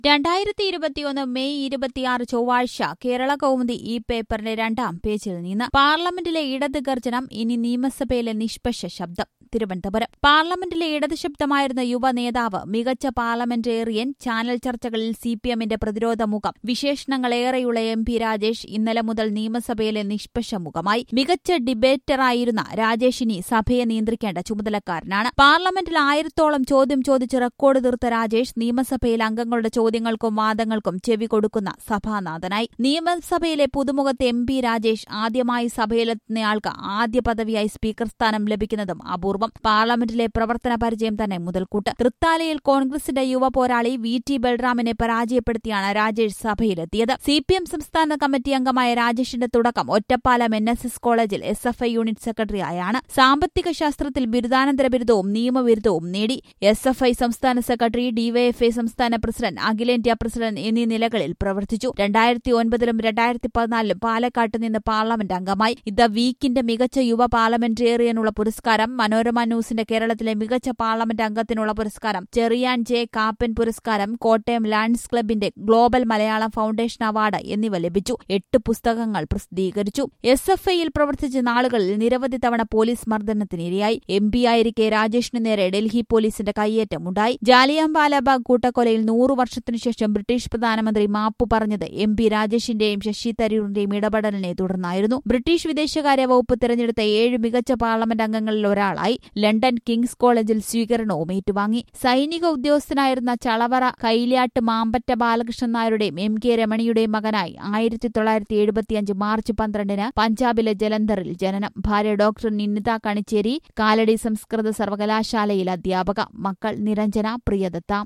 രണ്ടായിരത്തി ഇരുപത്തിയൊന്ന് മെയ് ഇരുപത്തിയാറ് ചൊവ്വാഴ്ച കേരള കൗമുദി ഈ പേപ്പറിന്റെ രണ്ടാം പേജിൽ നിന്ന് പാർലമെന്റിലെ ഇടത് ഗർജനം ഇനി നിയമസഭയിലെ നിഷ്പക്ഷ ശബ്ദം തിരുവനന്തപുരം പാർലമെന്റിലെ ഇടത് ശബ്ദമായിരുന്ന യുവ നേതാവ് മികച്ച പാർലമെന്റേറിയൻ ചാനൽ ചർച്ചകളിൽ സി പി എമ്മിന്റെ പ്രതിരോധ മുഖം വിശേഷണങ്ങളേറെയുള്ള എം പി രാജേഷ് ഇന്നലെ മുതൽ നിയമസഭയിലെ നിഷ്പക്ഷ മുഖമായി മികച്ച ഡിബേറ്ററായിരുന്ന രാജേഷ് ഇനി സഭയെ നിയന്ത്രിക്കേണ്ട ചുമതലക്കാരനാണ് പാർലമെന്റിൽ ആയിരത്തോളം ചോദ്യം ചോദിച്ച് റെക്കോർഡ് തീർത്ത രാജേഷ് നിയമസഭയിൽ അംഗങ്ങളുടെ ചോദ്യങ്ങൾക്കും വാദങ്ങൾക്കും ചെവി കൊടുക്കുന്ന സഭാനാഥനായി നിയമസഭയിലെ പുതുമുഖത്ത് എം പി രാജേഷ് ആദ്യമായി സഭയിലെത്തുന്നയാൾക്ക് ആദ്യ പദവിയായി സ്പീക്കർ സ്ഥാനം ലഭിക്കുന്നതും അപൂർവം പാർലമെന്റിലെ പ്രവർത്തന പരിചയം തന്നെ മുതൽക്കൂട്ട് തൃത്താലയിൽ കോൺഗ്രസിന്റെ യുവ പോരാളി വി ടി ബൽറാമിനെ പരാജയപ്പെടുത്തിയാണ് രാജേഷ് സഭയിലെത്തിയത് സി പി എം സംസ്ഥാന കമ്മിറ്റി അംഗമായ രാജേഷിന്റെ തുടക്കം ഒറ്റപ്പാലം എൻ എസ് എസ് കോളേജിൽ എസ് എഫ് ഐ യൂണിറ്റ് സെക്രട്ടറിയായാണ് സാമ്പത്തിക ശാസ്ത്രത്തിൽ ബിരുദാനന്തര ബിരുദവും നിയമബിരുദവും നേടി എസ് എഫ് ഐ സംസ്ഥാന സെക്രട്ടറി ഡിവൈഎഫ്ഐ സംസ്ഥാന പ്രസിഡന്റ് അഖിലേന്ത്യാ പ്രസിഡന്റ് എന്നീ നിലകളിൽ പ്രവർത്തിച്ചു രണ്ടായിരത്തി ഒൻപതിലും രണ്ടായിരത്തി പതിനാലിലും പാലക്കാട്ട് നിന്ന് പാർലമെന്റ് അംഗമായി ഇത് വീക്കിന്റെ മികച്ച യുവ പാർലമെന്റേറിയനുള്ള പുരസ്കാരം മനോരമ ന്യൂസിന്റെ കേരളത്തിലെ മികച്ച പാർലമെന്റ് അംഗത്തിനുള്ള പുരസ്കാരം ചെറിയാൻ ജെ കാപ്പൻ പുരസ്കാരം കോട്ടയം ലാൻഡ്സ് ക്ലബിന്റെ ഗ്ലോബൽ മലയാളം ഫൗണ്ടേഷൻ അവാർഡ് എന്നിവ ലഭിച്ചു എട്ട് പുസ്തകങ്ങൾ പ്രസിദ്ധീകരിച്ചു എസ് എഫ് ഐയിൽ പ്രവർത്തിച്ച നാളുകളിൽ നിരവധി തവണ പോലീസ് മർദ്ദനത്തിനിരയായി എം പി ആയിരിക്കെ രാജേഷിന് നേരെ ഡൽഹി പോലീസിന്റെ കയ്യേറ്റമുണ്ടായി ജാലിയാംവാലാബാഗ് കൂട്ടക്കൊലയിൽ നൂറു വർഷത്തിനു ശേഷം ബ്രിട്ടീഷ് പ്രധാനമന്ത്രി മാപ്പു പറഞ്ഞത് എം പി രാജേഷിന്റെയും ശശി തരൂരിന്റെയും ഇടപെടലിനെ തുടർന്നായിരുന്നു ബ്രിട്ടീഷ് വിദേശകാര്യ വകുപ്പ് തിരഞ്ഞെടുത്ത ഏഴ് മികച്ച പാർലമെന്റ് അംഗങ്ങളിൽ ഒരാളായി ലണ്ടൻ കിങ്സ് കോളേജിൽ സ്വീകരണവും ഏറ്റുവാങ്ങി സൈനിക ഉദ്യോഗസ്ഥനായിരുന്ന ചളവറ കൈലാട്ട് മാമ്പറ്റ ബാലകൃഷ്ണൻ നായരുടെയും എം കെ രമണിയുടെയും മകനായി ആയിരത്തി തൊള്ളായിരത്തി എഴുപത്തിയഞ്ച് മാർച്ച് പന്ത്രണ്ടിന് പഞ്ചാബിലെ ജലന്ധറിൽ ജനനം ഭാര്യ ഡോക്ടർ നിന്നിത കണിച്ചേരി കാലടി സംസ്കൃത സർവകലാശാലയിൽ അധ്യാപക മക്കൾ നിരഞ്ജന പ്രിയദത്ത